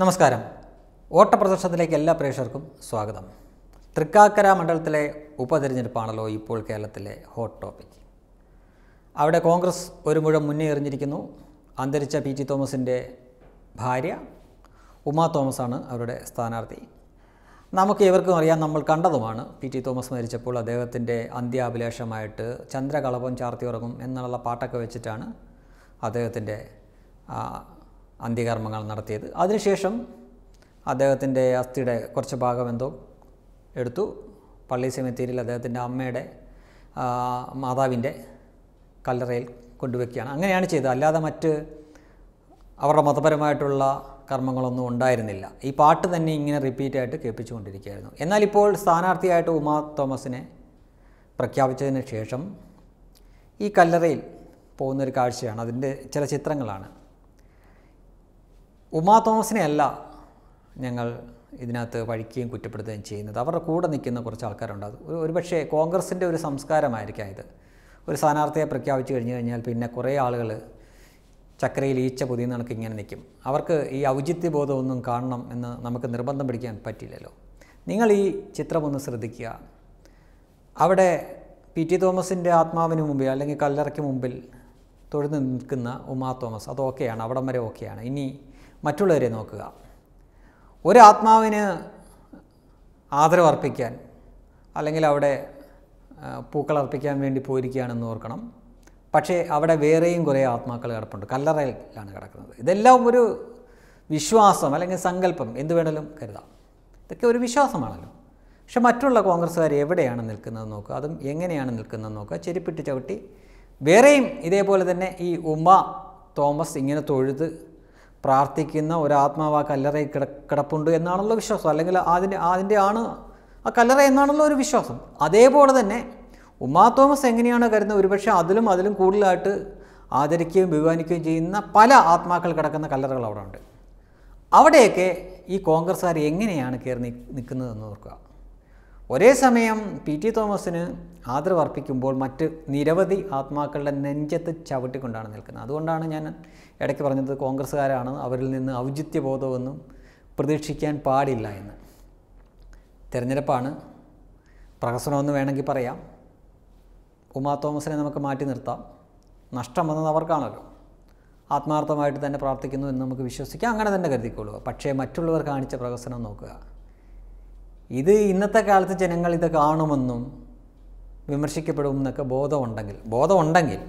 നമസ്കാരം ഓട്ടപ്രദർശനത്തിലേക്ക് എല്ലാ പ്രേക്ഷകർക്കും സ്വാഗതം തൃക്കാക്കര മണ്ഡലത്തിലെ ഉപതെരഞ്ഞെടുപ്പാണല്ലോ ഇപ്പോൾ കേരളത്തിലെ ഹോട്ട് ടോപ്പിക് അവിടെ കോൺഗ്രസ് ഒരു മുഴം മുന്നേ എറിഞ്ഞിരിക്കുന്നു അന്തരിച്ച പി ടി തോമസിൻ്റെ ഭാര്യ ഉമാ തോമസാണ് അവരുടെ സ്ഥാനാർത്ഥി നമുക്ക് ഇവർക്കും അറിയാം നമ്മൾ കണ്ടതുമാണ് പി ടി തോമസ് മരിച്ചപ്പോൾ അദ്ദേഹത്തിൻ്റെ അന്ത്യാഭിലാഷമായിട്ട് ചന്ദ്രകളപം ചാർത്തി ഉറങ്ങും എന്നുള്ള പാട്ടൊക്കെ വെച്ചിട്ടാണ് അദ്ദേഹത്തിൻ്റെ ആ, അന്ത്യകർമ്മങ്ങൾ നടത്തിയത് അതിനുശേഷം അദ്ദേഹത്തിൻ്റെ അസ്ഥിയുടെ കുറച്ച് ഭാഗം എന്തോ എടുത്തു പള്ളി സെമിത്തേരിയിൽ അദ്ദേഹത്തിൻ്റെ അമ്മയുടെ ആ, മാതാവിൻ്റെ കല്ലറയിൽ കൊണ്ടുവയ്ക്കുകയാണ് അങ്ങനെയാണ് ചെയ്തത് അല്ലാതെ മറ്റ് അവരുടെ മതപരമായിട്ടുള്ള കർമ്മങ്ങളൊന്നും ഉണ്ടായിരുന്നില്ല ഈ പാട്ട് തന്നെ ഇങ്ങനെ റിപ്പീറ്റായിട്ട് കേൾപ്പിച്ചുകൊണ്ടിരിക്കുകയായിരുന്നു എന്നാൽ ഇപ്പോൾ സ്ഥാനാർത്ഥിയായിട്ട് ഉമാ തോമസിനെ പ്രഖ്യാപിച്ചതിന് ശേഷം ഈ കല്ലറയിൽ പോകുന്നൊരു കാഴ്ചയാണ് അതിൻ്റെ ചില ചിത്രങ്ങളാണ് ഉമാ തോമസിനെ അല്ല ഞങ്ങൾ ഇതിനകത്ത് പഴിക്കുകയും കുറ്റപ്പെടുത്തുകയും ചെയ്യുന്നത് അവരുടെ കൂടെ നിൽക്കുന്ന കുറച്ച് ആൾക്കാരുണ്ട് അത് ഒരു- ഒരുപക്ഷേ കോൺഗ്രസിൻ്റെ ഒരു സംസ്കാരമായിരിക്കാം ഇത് ഒരു സ്ഥാനാർത്ഥിയെ പ്രഖ്യാപിച്ചു കഴിഞ്ഞു കഴിഞ്ഞാൽ പിന്നെ കുറേ ആളുകൾ ചക്കരയിൽ ഈച്ച പൊതിയ കണക്ക് ഇങ്ങനെ നിൽക്കും അവർക്ക് ഈ ഔചിത്യബോധമൊന്നും കാണണം എന്ന് നമുക്ക് നിർബന്ധം പിടിക്കാൻ പറ്റില്ലല്ലോ നിങ്ങൾ ഈ ചിത്രം ഒന്ന് ശ്രദ്ധിക്കുക അവിടെ പി ടി തോമസിൻ്റെ ആത്മാവിന് മുമ്പിൽ അല്ലെങ്കിൽ കല്ലറയ്ക്ക് മുമ്പിൽ തൊഴുതു നിൽക്കുന്ന ഉമാ തോമസ് അത് ഓക്കെയാണ് അവിടം വരെ ഓക്കെയാണ് ഇനി മറ്റുള്ളവരെ നോക്കുക ഒരു ആത്മാവിന് ആദരവ് അർപ്പിക്കാൻ അല്ലെങ്കിൽ അവിടെ ആ, പൂക്കൾ അർപ്പിക്കാൻ വേണ്ടി പോയിരിക്കുകയാണെന്ന് ഓർക്കണം പക്ഷേ അവിടെ വേറെയും കുറേ ആത്മാക്കൾ കിടപ്പുണ്ട് കല്ലറയിലാണ് കിടക്കുന്നത് ഇതെല്ലാം ഒരു വിശ്വാസം അല്ലെങ്കിൽ സങ്കല്പം എന്ത് വേണമെങ്കിലും കരുതാം ഇതൊക്കെ ഒരു വിശ്വാസമാണല്ലോ പക്ഷെ മറ്റുള്ള കോൺഗ്രസ്സുകാർ എവിടെയാണ് നിൽക്കുന്നത് നോക്കുക അതും എങ്ങനെയാണ് നിൽക്കുന്നത് നോക്കുക ചെരുപ്പിട്ട് ചവിട്ടി വേറെയും ഇതേപോലെ തന്നെ ഈ ഉമ്മ തോമസ് ഇങ്ങനെ തൊഴുത് പ്രാർത്ഥിക്കുന്ന ഒരു ആത്മാവ് ആ കല്ലറയിൽ കിട കിടപ്പുണ്ട് എന്നാണല്ലോ വിശ്വാസം അല്ലെങ്കിൽ അതിൻ്റെ അതിൻ്റെ ആണ് ആ കല്ലറ എന്നാണല്ലോ ഒരു വിശ്വാസം അതേപോലെ തന്നെ ഉമ്മാ തോമസ് എങ്ങനെയാണ് കരുതുന്നത് ഒരുപക്ഷെ അതിലും അതിലും കൂടുതലായിട്ട് ആദരിക്കുകയും ബഹുമാനിക്കുകയും ചെയ്യുന്ന പല ആത്മാക്കൾ കിടക്കുന്ന കല്ലറകൾ അവിടെ ഉണ്ട് അവിടെയൊക്കെ ഈ കോൺഗ്രസ്സുകാർ എങ്ങനെയാണ് കയറി നി- നിൽക്കുന്നതെന്ന് ഓർക്കുക ഒരേ സമയം പി ടി തോമസിന് ആദരവ് അർപ്പിക്കുമ്പോൾ മറ്റ് നിരവധി ആത്മാക്കളുടെ നെഞ്ചത്ത് ചവിട്ടിക്കൊണ്ടാണ് നിൽക്കുന്നത് അതുകൊണ്ടാണ് ഞാൻ ഇടയ്ക്ക് പറഞ്ഞത് കോൺഗ്രസ്സുകാരാണ് അവരിൽ നിന്ന് ഔചിത്യബോധമൊന്നും പ്രതീക്ഷിക്കാൻ പാടില്ല എന്ന് തിരഞ്ഞെടുപ്പാണ് പ്രഹസനമെന്ന് വേണമെങ്കിൽ പറയാം ഉമാ തോമസിനെ നമുക്ക് മാറ്റി നിർത്താം നഷ്ടം വന്നത് അവർക്കാണല്ലോ ആത്മാർത്ഥമായിട്ട് തന്നെ പ്രാർത്ഥിക്കുന്നു എന്ന് നമുക്ക് വിശ്വസിക്കാം അങ്ങനെ തന്നെ കരുതിക്കൊള്ളുക പക്ഷേ മറ്റുള്ളവർ കാണിച്ച പ്രഹസനം നോക്കുക ഇത് ഇന്നത്തെ കാലത്ത് ജനങ്ങൾ ഇത് കാണുമെന്നും വിമർശിക്കപ്പെടും എന്നൊക്കെ ബോധമുണ്ടെങ്കിൽ ബോധമുണ്ടെങ്കിൽ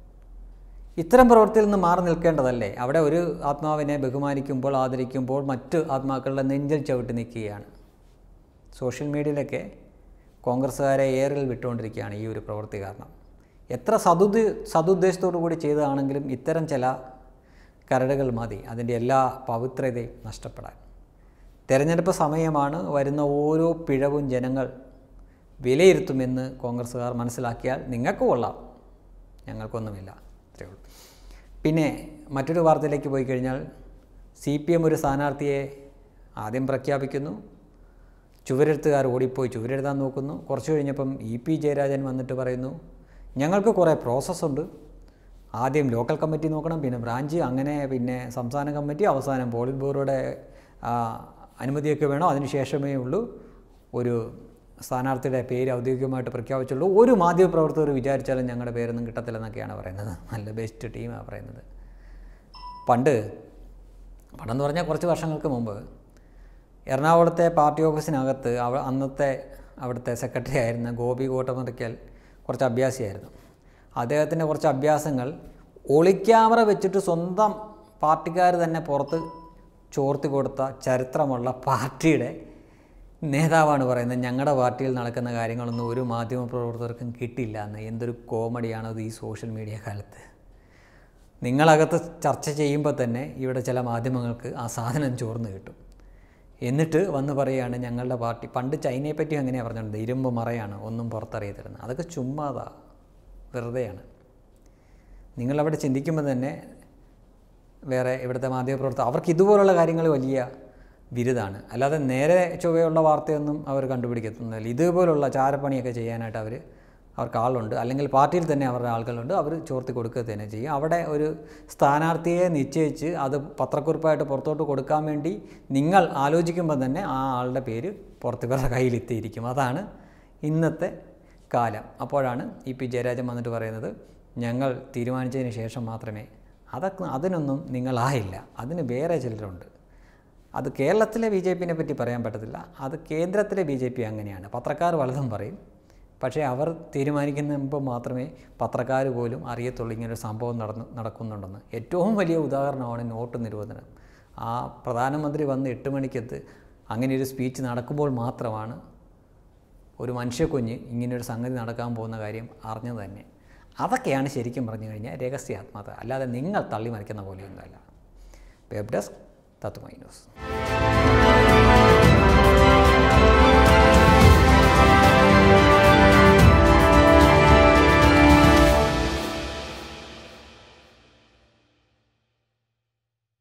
ഇത്തരം പ്രവൃത്തിയിൽ നിന്ന് മാറി നിൽക്കേണ്ടതല്ലേ അവിടെ ഒരു ആത്മാവിനെ ബഹുമാനിക്കുമ്പോൾ ആദരിക്കുമ്പോൾ മറ്റ് ആത്മാക്കളുടെ നെഞ്ചിൽ ചവിട്ടി നിൽക്കുകയാണ് സോഷ്യൽ മീഡിയയിലൊക്കെ കോൺഗ്രസ്സുകാരെ ഏറിൽ വിട്ടുകൊണ്ടിരിക്കുകയാണ് ഈ ഒരു പ്രവൃത്തി കാരണം എത്ര സതുദ് സതുദ്ദേശത്തോടു കൂടി ചെയ്തതാണെങ്കിലും ഇത്തരം ചില കരടുകൾ മതി അതിൻ്റെ എല്ലാ പവിത്രതയും നഷ്ടപ്പെടാൻ തെരഞ്ഞെടുപ്പ് സമയമാണ് വരുന്ന ഓരോ പിഴവും ജനങ്ങൾ വിലയിരുത്തുമെന്ന് കോൺഗ്രസ്സുകാർ മനസ്സിലാക്കിയാൽ നിങ്ങൾക്ക് കൊള്ളാം ഞങ്ങൾക്കൊന്നുമില്ല അത്രയേ ഉള്ളൂ പിന്നെ മറ്റൊരു വാർത്തയിലേക്ക് പോയി കഴിഞ്ഞാൽ സി പി എം ഒരു സ്ഥാനാർത്ഥിയെ ആദ്യം പ്രഖ്യാപിക്കുന്നു ചുവരെഴുത്തുകാർ ഓടിപ്പോയി ചുവരെഴുതാൻ നോക്കുന്നു കുറച്ച് കഴിഞ്ഞപ്പം ഇ പി ജയരാജൻ വന്നിട്ട് പറയുന്നു ഞങ്ങൾക്ക് കുറേ പ്രോസസ്സുണ്ട് ആദ്യം ലോക്കൽ കമ്മിറ്റി നോക്കണം പിന്നെ ബ്രാഞ്ച് അങ്ങനെ പിന്നെ സംസ്ഥാന കമ്മിറ്റി അവസാനം പോളിറ്റ് ബ്യൂറോയുടെ ആ, അനുമതിയൊക്കെ വേണം അതിനുശേഷമേ ഉള്ളൂ ഒരു സ്ഥാനാർത്ഥിയുടെ പേര് ഔദ്യോഗികമായിട്ട് പ്രഖ്യാപിച്ചുള്ളൂ ഒരു മാധ്യമപ്രവർത്തകർ വിചാരിച്ചാലും ഞങ്ങളുടെ പേരൊന്നും കിട്ടത്തില്ലെന്നൊക്കെയാണ് പറയുന്നത് നല്ല ബെസ്റ്റ് ടീമാണ് പറയുന്നത് പണ്ട് പണ്ടെന്ന് പറഞ്ഞാൽ കുറച്ച് വർഷങ്ങൾക്ക് മുമ്പ് എറണാകുളത്തെ പാർട്ടി ഓഫീസിനകത്ത് അവ അന്നത്തെ അവിടുത്തെ സെക്രട്ടറി ആയിരുന്ന ഗോപി കോട്ടമുറിക്കൽ കുറച്ച് അഭ്യാസിയായിരുന്നു അദ്ദേഹത്തിൻ്റെ കുറച്ച് അഭ്യാസങ്ങൾ ഒളിക്യാമറ വെച്ചിട്ട് സ്വന്തം പാർട്ടിക്കാർ തന്നെ പുറത്ത് ചോർത്തി കൊടുത്ത ചരിത്രമുള്ള പാർട്ടിയുടെ നേതാവാണ് പറയുന്നത് ഞങ്ങളുടെ പാർട്ടിയിൽ നടക്കുന്ന കാര്യങ്ങളൊന്നും ഒരു മാധ്യമപ്രവർത്തകർക്കും കിട്ടില്ല എന്ന് എന്തൊരു കോമഡിയാണത് ഈ സോഷ്യൽ മീഡിയ കാലത്ത് നിങ്ങളകത്ത് ചർച്ച ചെയ്യുമ്പോൾ തന്നെ ഇവിടെ ചില മാധ്യമങ്ങൾക്ക് ആ സാധനം ചോർന്ന് കിട്ടും എന്നിട്ട് വന്ന് പറയുകയാണ് ഞങ്ങളുടെ പാർട്ടി പണ്ട് ചൈനയെ പറ്റി അങ്ങനെയാണ് പറഞ്ഞിട്ടുണ്ട് ഇരുമ്പ് മറയാണ് ഒന്നും പുറത്തറിയത്തില്ലെന്ന് അതൊക്കെ ചുമ്മാതാ വെറുതെയാണ് നിങ്ങളവിടെ ചിന്തിക്കുമ്പോൾ തന്നെ വേറെ ഇവിടുത്തെ മാധ്യമപ്രവർത്തകർ അവർക്ക് ഇതുപോലുള്ള കാര്യങ്ങൾ വലിയ ബിരുദാണ് അല്ലാതെ നേരെ ചൊവ്വയുള്ള വാർത്തയൊന്നും അവർ കണ്ടുപിടിക്കത്തൊന്നുമില്ല ഇതുപോലുള്ള ചാരപ്പണിയൊക്കെ ചെയ്യാനായിട്ട് അവർ അവർക്ക് ആളുണ്ട് അല്ലെങ്കിൽ പാർട്ടിയിൽ തന്നെ അവരുടെ ആളുകളുണ്ട് അവർ ചോർത്തി കൊടുക്കുക തന്നെ ചെയ്യും അവിടെ ഒരു സ്ഥാനാർത്ഥിയെ നിശ്ചയിച്ച് അത് പത്രക്കുറിപ്പായിട്ട് പുറത്തോട്ട് കൊടുക്കാൻ വേണ്ടി നിങ്ങൾ ആലോചിക്കുമ്പോൾ തന്നെ ആ ആളുടെ പേര് പുറത്ത് ഇവരുടെ കയ്യിലെത്തിയിരിക്കും അതാണ് ഇന്നത്തെ കാലം അപ്പോഴാണ് ഇ പി ജയരാജൻ വന്നിട്ട് പറയുന്നത് ഞങ്ങൾ തീരുമാനിച്ചതിന് ശേഷം മാത്രമേ അതൊക്കെ അതിനൊന്നും നിങ്ങളായില്ല അതിന് വേറെ ചിലരുണ്ട് അത് കേരളത്തിലെ ബി ജെ പിനെ പറ്റി പറയാൻ പറ്റത്തില്ല അത് കേന്ദ്രത്തിലെ ബി ജെ പി അങ്ങനെയാണ് പത്രക്കാർ പലതും പറയും പക്ഷേ അവർ തീരുമാനിക്കുമ്പോൾ മാത്രമേ പത്രക്കാർ പോലും അറിയത്തുള്ളൂ ഇങ്ങനൊരു സംഭവം നടന്നു നടക്കുന്നുണ്ടെന്ന് ഏറ്റവും വലിയ ഉദാഹരണമാണ് നോട്ട് നിരോധനം ആ പ്രധാനമന്ത്രി വന്ന് എട്ട് മണിക്കത്ത് അങ്ങനെ ഒരു സ്പീച്ച് നടക്കുമ്പോൾ മാത്രമാണ് ഒരു മനുഷ്യക്കുഞ്ഞ് ഇങ്ങനെയൊരു സംഗതി നടക്കാൻ പോകുന്ന കാര്യം അറിഞ്ഞത് തന്നെ അതൊക്കെയാണ് ശരിക്കും പറഞ്ഞു കഴിഞ്ഞാൽ രഹസ്യാത്മകത അല്ലാതെ നിങ്ങൾ തള്ളി മറിക്കുന്ന പോലെയൊന്നുമല്ല വെബ് ഡെസ്ക് തത്വമൈ ന്യൂസ്